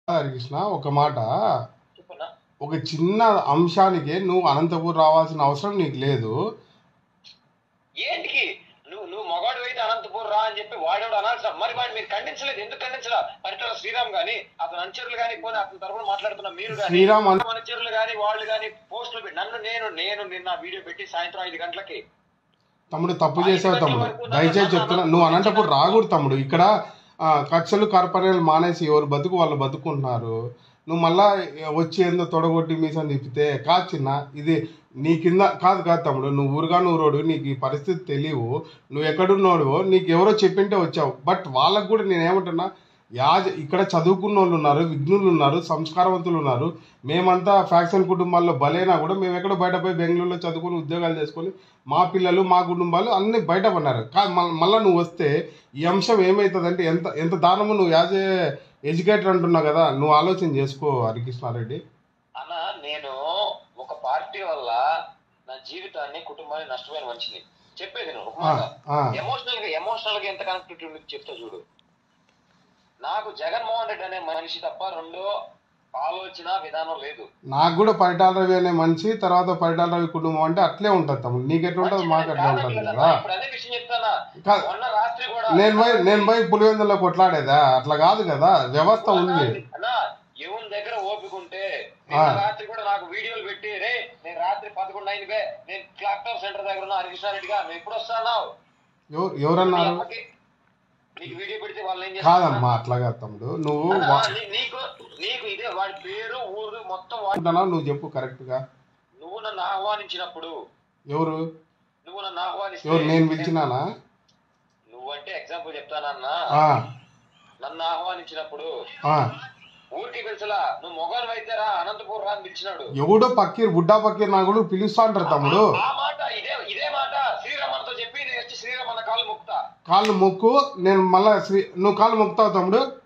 హరికృష్ణ ఒక మాట చెప్పున్నా ఒక చిన్న అంశానికి నువ్వు అనంతపూర్ రావాల్సిన అవసరం నీకు లేదు ఏంటికి నువ్వు నువ్వు మగాడు అయితే అనంతపూర్ రా అని చెప్పి వాడేవాడు అనాల్సిన మరి వాడిని మీరు ఖండించలేదు ఎందుకు ఖండించలా పరిటాల శ్రీరామ్ గాని అతను అనుచరులు గాని పోనీ అతని తరపున మాట్లాడుతున్న మీరు గాని శ్రీరామ్ అన్- అనుచరులు గాని వాళ్ళు గాని పోస్టులు పెట్టి నన్ను నేను నేను నిన్న వీడియో పెట్టి సాయంత్రం ఐదు గంటలకి తమ్ముడు తప్పు చేసావు తమ్ముడు దయచేసి చెప్తున్నా నువ్వు అనంతపూర్ రాకూడదు తమ్ముడు ఇక్కడ ఆ, కక్షలు కార్పొరేలు మానేసి ఎవరు బతుకు వాళ్ళు బతుకుంటున్నారు నువ్వు మళ్ళా వచ్చి ఏందో తొడగొట్టి మీసం తిప్పితే కాదు చిన్న ఇది నీ కింద కాదు కాదు తమ్ముడు నువ్వు ఊరుగా నువ్వు రోడు నీకు ఈ పరిస్థితి తెలియవు నువ్వు ఎక్కడున్నాడు నీకు ఎవరో చెప్పింటే వచ్చావు బట్ వాళ్ళకు కూడా నేను ఏమంటున్నా యాజ ఇక్కడ చదువుకున్న వాళ్ళు ఉన్నారు విఘ్నులు ఉన్నారు సంస్కారవంతులు ఉన్నారు మేమంతా ఫ్యాక్షన్ కుటుంబాల్లో బలైనా కూడా మేము ఎక్కడో బయట పోయి బెంగళూరులో చదువుకొని ఉద్యోగాలు చేసుకొని మా పిల్లలు మా కుటుంబాలు అన్ని బయట పడినారు కా- మళ్ళ- మళ్ళా నువ్వు వస్తే ఈ అంశం ఏమవుతుందంటే ఎంత ఎంత దానము నువ్వు యాజ్ ఏ ఎడ్యుకేటర్ అంటున్నావు కదా నువ్వు ఆలోచన చేసుకో హరికృష్ణారెడ్డి అన్న నేను ఒక పార్టీ వల్ల నా జీవితాన్ని కుటుంబాన్ని నష్టపోయిన మనిషిని చెప్పేది నేను ఒక ఆ, మాట ఆ, ఎమోషనల్ గా ఎమోషనల్ గా ఎంత కనెక్టివిటీ మీకు చెప్తా చూడు నాకు జగన్మోహన్ రెడ్డి అనే మనిషి తప్ప రెండో ఆలోచన విధానం లేదు నాకు కూడా పరిటాల రవి అనే మనిషి తర్వాత పరిటాల రవి కుటుంబం అంటే అట్లే ఉంటుంది తమ్ముడు నీకు ఎట్లా ఉంటుంది మాకు ఎట్లా ఉంటుంది కదా ఇప్పుడు అదే విషయం చెప్తానా కాదు. మొన్న రాత్రి కూడా నేను పోయి నేను పోయి పులివెందులో కొట్లాడేదా అట్లా కాదు కదా వ్యవస్థ ఉంది అన్నా ఎవరి దగ్గర ఓపిక ఉంటే ఆ. నిన్న రాత్రి కూడా నాకు వీడియోలు పెట్టి రే నేను రాత్రి పదకొండు అయింది నేను క్లాక్ టాప్ సెంటర్ దగ్గర ఉన్న హరికృష్ణారెడ్డిగా నువ్వు ఎప్పుడు వస్తావు ఎవ- ఎవరన్నారు నీకు వీడియో పెడితే వాళ్ళు ఏం కాదమ్మా అట్లా కాదు తమ్ముడు నువ్వు అన్నా, వా- నీ- నీకు నీకు ఇదే వాడి పేరు ఊరు మొత్తం వాడి అనుకుంటున్నావు నువ్వు చెప్పు కరెక్ట్ గా నువ్వు నన్ను ఆహ్వానించినప్పుడు ఎవరు నువ్వు నన్ను ఆహ్వానిస్తే ఎవరు నేను పిలిచినానా నువ్వంటే ఎగ్జాంపుల్ చెప్తానన్నా ఆ, నన్ను ఆహ్వానించినప్పుడు ఆ. ఊరికి పిలిచలా నువ్వు మొగలు వైద్యరా అనంతపూర్ రా అని పిలిచినాడు ఎవడో పక్కీర్ బుడ్డా పక్కీర్ నా కూడా పిలుస్తా అంటారు తమ్ముడు ఆ మాట ఇదే ఇదే మాట శ్రీరామన్నతో చెప్పి నేను వచ్చి శ్రీరామన్న కాళ్ళు ముక్తా కాళ్ళు మొక్కు నేను మళ్ళా శ్రీ నువ్వు కాళ్ళు మొక్కుతావు తమ్ముడు